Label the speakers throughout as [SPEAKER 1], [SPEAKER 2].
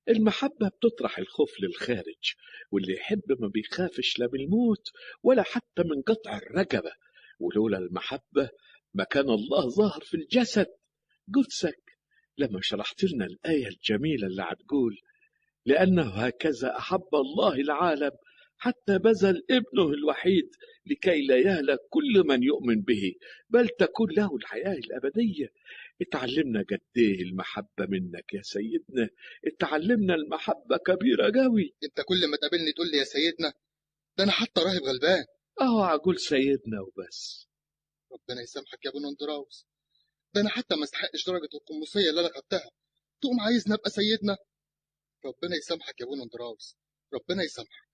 [SPEAKER 1] المحبة بتطرح الخوف للخارج واللي يحب ما بيخافش لا من الموت ولا حتى من قطع الرقبة ولولا المحبة ما كان الله ظاهر في الجسد قدسك لما شرحت لنا الآية الجميلة اللي هتقول لأنه هكذا أحب الله العالم حتى بذل ابنه الوحيد لكي لا يهلك كل من يؤمن به بل تكون له الحياة الأبدية اتعلمنا قد ايه المحبة منك يا سيدنا اتعلمنا المحبة كبيرة قوي
[SPEAKER 2] انت كل ما تقابلني تقول لي يا سيدنا ده انا حتى راهب غلبان
[SPEAKER 1] اهو عقول سيدنا وبس
[SPEAKER 2] ربنا يسامحك يا ابو نندراوس ده انا حتى ما استحقش درجة القمصية اللي انا خدتها تقوم عايزني ابقى سيدنا ربنا يسامحك يا ابو نندراوس ربنا يسامحك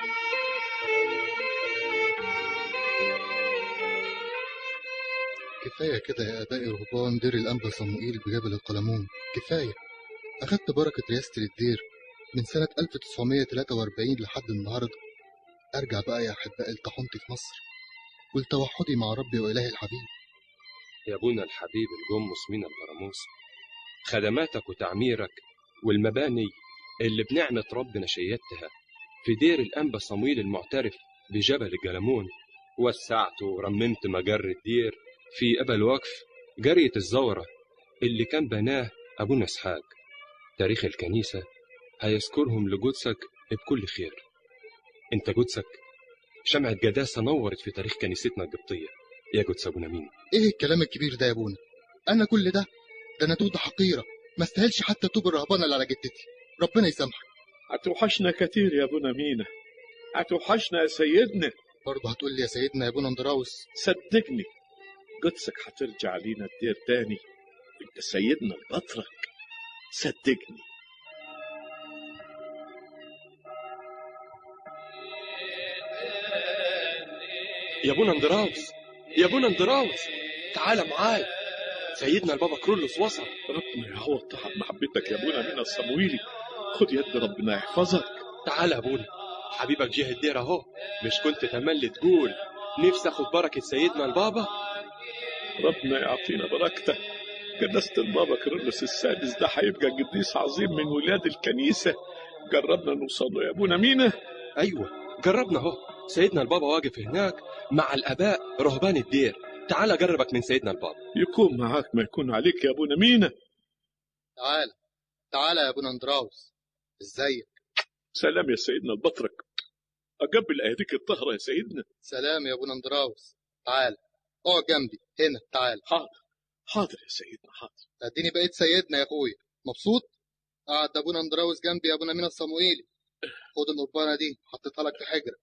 [SPEAKER 2] كفاية كده يا آبائي رهبان دير الأنبا صموئيل بجبل القلمون كفاية أخدت بركة رئاسة الدير من سنة 1943 لحد النهاردة أرجع بقى يا أحبائي لطاحونتي في مصر ولتوحدي مع ربي وإلهي الحبيب
[SPEAKER 3] يا ابونا الحبيب الجمص من البراموس خدماتك وتعميرك والمباني اللي بنعمة ربنا شيدتها في دير الأنبا صمويل المعترف بجبل الجلمون وسعت ورممت مجر الدير في أبا الوقف جرية الزورة اللي كان بناه أبونا إسحاق تاريخ الكنيسة هيذكرهم لجودسك بكل خير انت جودسك شمعة جداسة نورت في تاريخ كنيستنا القبطية يا جودس أبونا مين
[SPEAKER 2] إيه الكلام الكبير ده يا أبونا أنا كل ده ده أنا توبة حقيرة ما استاهلش حتى توب الرهبانة اللي على جدتي ربنا يسامحك
[SPEAKER 1] هتوحشنا كتير يا ابونا مينا هتوحشنا يا سيدنا
[SPEAKER 2] برضه هتقول لي يا سيدنا يا ابونا اندراوس
[SPEAKER 1] صدقني قدسك هترجع لينا الدير تاني انت سيدنا البطرك صدقني
[SPEAKER 3] يا ابونا اندراوس يا ابونا اندراوس تعال معاي سيدنا البابا كرولوس وصل
[SPEAKER 1] ربنا يعوض تعب محبتك يا ابونا مينا الصمويلي خد يد ربنا يحفظك
[SPEAKER 3] تعال يا ابونا حبيبك جه الدير اهو مش كنت تملي تقول نفسي اخد بركة سيدنا البابا
[SPEAKER 1] ربنا يعطينا بركته قداسة البابا كيرلس السادس ده هيبقى قديس عظيم من ولاد الكنيسة جربنا نوصل له يا ابونا مينا
[SPEAKER 3] ايوه جربنا اهو سيدنا البابا واقف هناك مع الاباء رهبان الدير تعال اجربك من سيدنا البابا
[SPEAKER 1] يكون معاك ما يكون عليك يا ابونا مينا
[SPEAKER 2] تعال تعال يا ابونا اندراوس ازيك
[SPEAKER 1] سلام يا سيدنا البطرك أقبل أيديك الطهرة يا سيدنا
[SPEAKER 2] سلام يا ابونا اندراوس تعال اقعد جنبي هنا تعال
[SPEAKER 1] حاضر حاضر يا سيدنا حاضر
[SPEAKER 2] اديني بقيت سيدنا يا اخويا مبسوط قعد ابونا اندراوس جنبي يا ابونا مينا الصموئيلي خد القربانه دي حطيتها لك في حجرك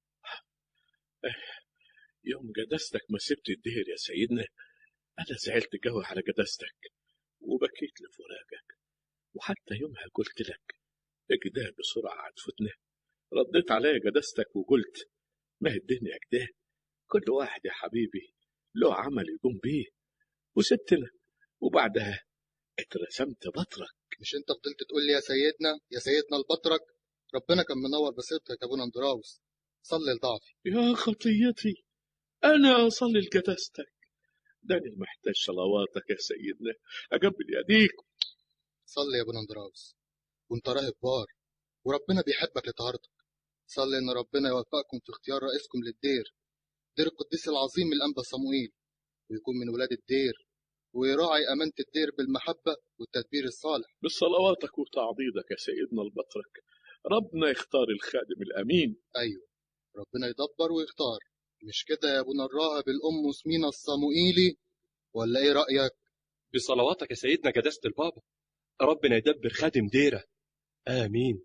[SPEAKER 1] يوم قداستك ما سبت الدهر يا سيدنا أنا زعلت قوي على قداستك وبكيت لفراقك وحتى يومها قلت لك اجده بسرعة هتفوتنا رديت عليا قداستك وقلت ما هي الدنيا كده كل واحد يا حبيبي له عمل يقوم بيه وسبتنا وبعدها اترسمت بطرك
[SPEAKER 2] مش انت فضلت تقول لي يا سيدنا يا سيدنا البطرك ربنا كان منور بصيرتك يا ابونا اندراوس صلي لضعفي
[SPEAKER 1] يا خطيتي أنا أصلي لقداستك داني محتاج صلواتك يا سيدنا أقبل يديك
[SPEAKER 2] صلي يا ابونا اندراوس وانت راهب بار وربنا بيحبك لطهارتك صلي ان ربنا يوفقكم في اختيار رئيسكم للدير دير القديس العظيم الانبا صموئيل ويكون من ولاد الدير ويراعي امانه الدير بالمحبه والتدبير الصالح
[SPEAKER 1] بصلواتك وتعضيدك يا سيدنا البطرك ربنا يختار الخادم الأمين
[SPEAKER 2] ايوه ربنا يدبر ويختار مش كده يا ابونا الراهب الام سمينة الصموئيلي ولا ايه رايك
[SPEAKER 3] بصلواتك يا سيدنا قداسة البابا ربنا يدبر خادم ديره امين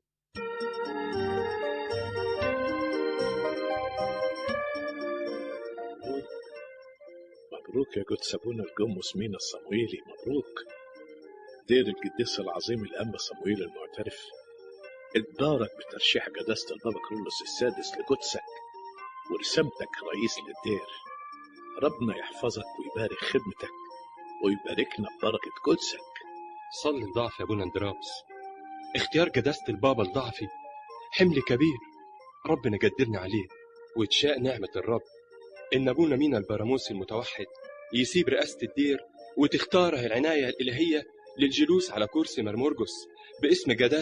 [SPEAKER 1] مبروك يا قدس أبونا الجمص مينا الصمويلي مبروك دير القديس العظيم الأنبا صمويل المعترف اتبارك بترشيح قداسة البابا كرولوس السادس لقدسك ورسمتك رئيس للدير ربنا يحفظك ويبارك خدمتك ويباركنا ببركة قدسك
[SPEAKER 3] صلي لضعف يا ابونا اندراوس اختيار قداسة البابا لضعفي حمل كبير ربنا قدرني عليه وتشاء نعمة الرب إن أبونا مينا البراموسي المتوحد يسيب رئاسة الدير وتختاره العناية الإلهية للجلوس على كرسي مرمرجس باسم قداسة